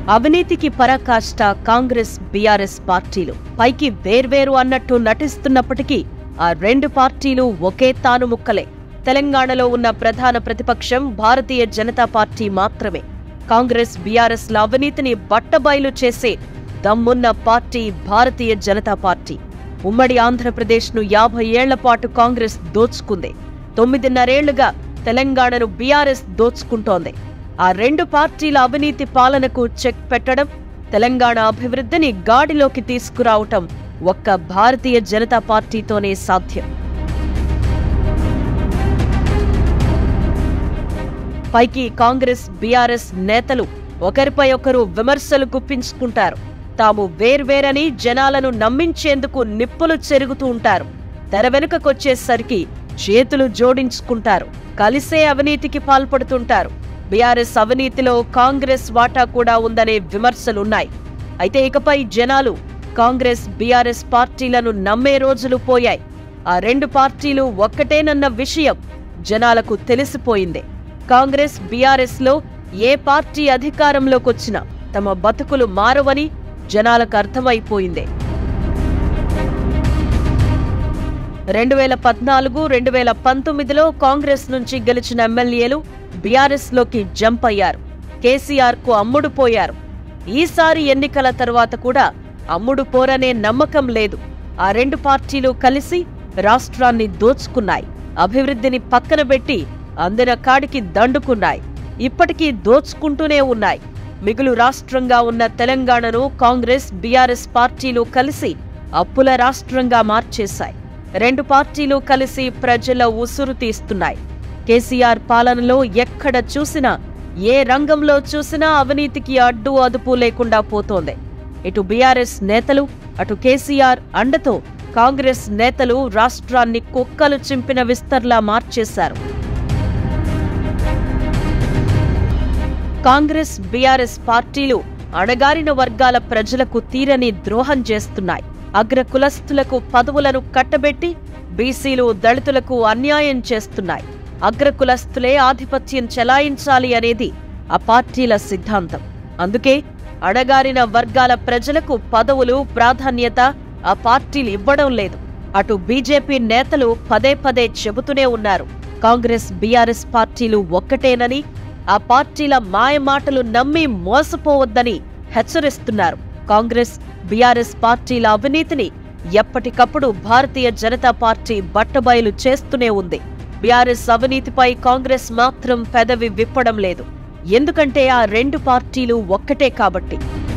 అవినీతికి పరాకాష్ట కాంగ్రెస్ బీఆర్ఎస్ పార్టీలు పైకి వేర్వేరు అన్నట్టు నటిస్తున్నప్పటికీ ఆ రెండు పార్టీలు ఒకే తాను ముక్కలే తెలంగాణలో ఉన్న ప్రధాన ప్రతిపక్షం భారతీయ జనతా పార్టీ మాత్రమే కాంగ్రెస్ బీఆర్ఎస్ల అవినీతిని బట్టబయలు చేసే దమ్మున్న పార్టీ భారతీయ జనతా పార్టీ ఉమ్మడి ఆంధ్రప్రదేశ్ను యాభై ఏళ్ల పాటు కాంగ్రెస్ దోచుకుంది తొమ్మిదిన్నరేళ్లుగా తెలంగాణను బీఆర్ఎస్ దోచుకుంటోంది ఆ రెండు పార్టీల అవినీతి పాలనకు చెక్ పెట్టడం తెలంగాణ అభివృద్ధిని గాడిలోకి తీసుకురావటం ఒక్క భారతీయ జనతా పార్టీతోనే సాధ్యం పైకి కాంగ్రెస్ బీఆర్ఎస్ నేతలు ఒకరిపై ఒకరు విమర్శలు గుప్పించుకుంటారు తాము వేర్వేరని జనాలను నమ్మించేందుకు నిప్పులు చెరుగుతూ ఉంటారు తెర వెనుకకొచ్చేసరికి చేతులు జోడించుకుంటారు కలిసే అవినీతికి పాల్పడుతుంటారు బీఆర్ఎస్ అవినీతిలో కాంగ్రెస్ వాటా కూడా ఉందనే విమర్శలున్నాయి అయితే ఇకపై జనాలు కాంగ్రెస్ బీఆర్ఎస్ పార్టీలను నమ్మే రోజులు పోయాయి ఆ రెండు పార్టీలు ఒక్కటేనన్న విషయం జనాలకు తెలిసిపోయింది కాంగ్రెస్ బీఆర్ఎస్ లో ఏ పార్టీ అధికారంలోకొచ్చినా తమ బతుకులు మారవని జనాలకు అర్థమైపోయింది రెండు వేల పద్నాలుగు రెండు వేల పంతొమ్మిదిలో కాంగ్రెస్ నుంచి గెలిచిన ఎమ్మెల్యేలు బీఆర్ఎస్ లోకి జంప్ అయ్యారు కేసీఆర్ కు అమ్ముడు పోయారు ఈసారి ఎన్నికల తర్వాత కూడా అమ్ముడు పోరనే నమ్మకం లేదు ఆ రెండు పార్టీలు కలిసి రాష్ట్రాన్ని దోచుకున్నాయి అభివృద్ధిని పక్కన పెట్టి అందిన కాడికి దండుకున్నాయి ఇప్పటికీ దోచుకుంటూనే ఉన్నాయి మిగులు రాష్ట్రంగా ఉన్న తెలంగాణను కాంగ్రెస్ బీఆర్ఎస్ పార్టీలు కలిసి అప్పుల రాష్ట్రంగా మార్చేశాయి రెండు పార్టీలు కలిసి ప్రజల ఉసురు తీస్తున్నాయి కేసీఆర్ పాలనలో ఎక్కడ చూసినా ఏ రంగంలో చూసినా అవినీతికి అడ్డు అదుపు లేకుండా పోతోంది ఇటు బీఆర్ఎస్ నేతలు అటు కేసీఆర్ అండతో కాంగ్రెస్ నేతలు రాష్ట్రాన్ని కుక్కలు చింపిన విస్తర్లా మార్చేశారు కాంగ్రెస్ బీఆర్ఎస్ పార్టీలు అణగారిన వర్గాల ప్రజలకు తీరని ద్రోహం చేస్తున్నాయి అగ్ర కులస్తులకు పదవులను కట్టబెట్టి బీసీలు దళితులకు అన్యాయం చేస్తున్నాయి అగ్ర కులస్తులే ఆధిపత్యం చెలాయించాలి అనేది ఆ పార్టీల సిద్ధాంతం అందుకే అణగారిన వర్గాల ప్రజలకు పదవులు ప్రాధాన్యత ఆ పార్టీలు ఇవ్వడం లేదు అటు బీజేపీ నేతలు పదే పదే చెబుతూనే ఉన్నారు కాంగ్రెస్ బీఆర్ఎస్ పార్టీలు ఒక్కటేనని ఆ పార్టీల మాయ మాటలు నమ్మి మోసపోవద్దని హెచ్చరిస్తున్నారు కాంగ్రెస్ బీఆర్ఎస్ పార్టీల అవినీతిని ఎప్పటికప్పుడు భారతీయ జనతా పార్టీ బట్టబయలు చేస్తూనే ఉంది బీఆర్ఎస్ అవినీతిపై కాంగ్రెస్ మాత్రం పెదవి విప్పడం లేదు ఎందుకంటే ఆ రెండు పార్టీలు ఒక్కటే కాబట్టి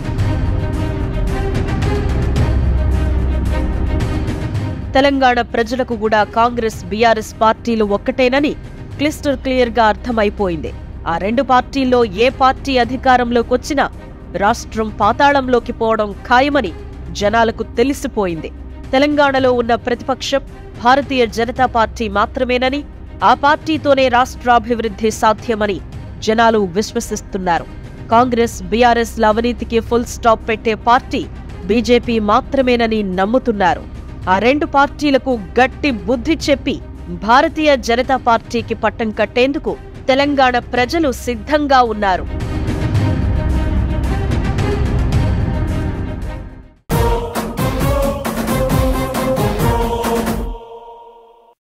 తెలంగాణ ప్రజలకు కూడా కాంగ్రెస్ బీఆర్ఎస్ పార్టీలు ఒక్కటేనని క్లిస్టర్ క్లియర్ గా అర్థమైపోయింది ఆ రెండు పార్టీల్లో ఏ పార్టీ అధికారంలోకి వచ్చినా రాష్ట్రం పాతాళంలోకి పోవడం ఖాయమని జనాలకు తెలిసిపోయింది తెలంగాణలో ఉన్న ప్రతిపక్షం భారతీయ జనతా పార్టీ మాత్రమేనని ఆ పార్టీతోనే రాష్ట్రాభివృద్ధి సాధ్యమని జనాలు విశ్వసిస్తున్నారు కాంగ్రెస్ బీఆర్ఎస్ల అవినీతికి ఫుల్ స్టాప్ పెట్టే పార్టీ బీజేపీ మాత్రమేనని నమ్ముతున్నారు ఆ రెండు పార్టీలకు గట్టి బుద్ధి చెప్పి భారతీయ జనతా పార్టీకి పట్టం కట్టేందుకు తెలంగాణ ప్రజలు సిద్ధంగా ఉన్నారు